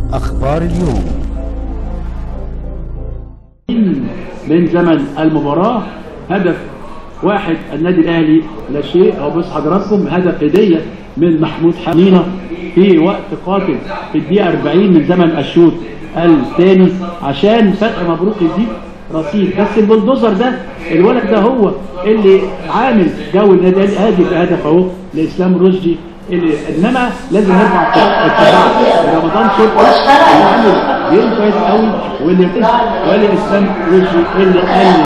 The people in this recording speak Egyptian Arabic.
أخبار اليوم من زمن المباراة هدف واحد النادي الاهلي لا شيء او بص حضراتكم هدف هديه من محمود حمينه في وقت قاتل في الدقيقه 40 من زمن الشوط الثاني عشان فتح مبروك يزيد رصيد بس البلدوزر ده الولد ده هو اللي عامل جو النادي الاهلي ادي هدف اهو لاسلام رشدي اللي انما لازم نرفع التبع رمضان شكري اللي عامل جيم كويس قوي واللي واللي اسلام رشدي اللي قال